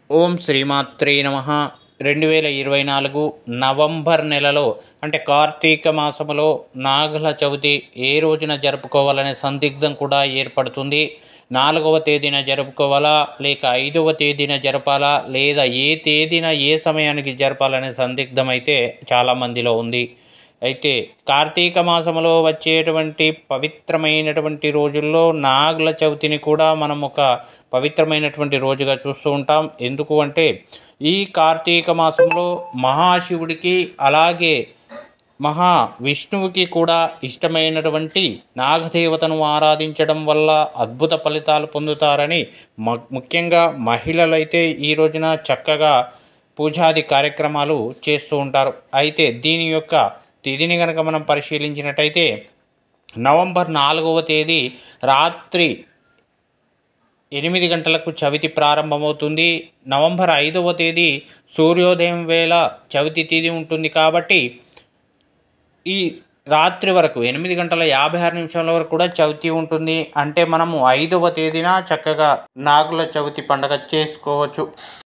ఓం శ్రీమాత్రే నమ రెండు వేల ఇరవై నాలుగు నవంబర్ నెలలో అంటే కార్తీక మాసములో నాగుల చవితి ఏ రోజున జరుపుకోవాలనే సందిగ్ధం కూడా ఏర్పడుతుంది నాలుగవ తేదీన జరుపుకోవాలా లేక ఐదవ తేదీన జరపాలా లేదా ఏ తేదీన ఏ సమయానికి జరపాలనే సందిగ్ధం అయితే చాలామందిలో ఉంది అయితే కార్తీక మాసంలో వచ్చేటువంటి పవిత్రమైనటువంటి రోజుల్లో నాగుల చవితిని కూడా మనం ఒక పవిత్రమైనటువంటి రోజుగా చూస్తూ ఉంటాం ఎందుకు అంటే ఈ కార్తీక మాసంలో మహాశివుడికి అలాగే మహా విష్ణువుకి కూడా ఇష్టమైనటువంటి నాగదేవతను ఆరాధించడం వల్ల అద్భుత ఫలితాలు పొందుతారని మ- ముఖ్యంగా మహిళలైతే ఈ రోజున చక్కగా పూజాది కార్యక్రమాలు చేస్తూ ఉంటారు అయితే దీని యొక్క తిథిని కనుక మనం పరిశీలించినట్టయితే నవంబర్ నాలుగవ తేదీ రాత్రి ఎనిమిది గంటలకు చవితి ప్రారంభమవుతుంది నవంబర్ ఐదవ తేదీ సూర్యోదయం వేళ చవితి తేదీ ఉంటుంది కాబట్టి ఈ రాత్రి వరకు ఎనిమిది గంటల యాభై ఆరు నిమిషాల వరకు కూడా చవితి ఉంటుంది అంటే మనము ఐదవ తేదీన చక్కగా నాగుల చవితి పండగ చేసుకోవచ్చు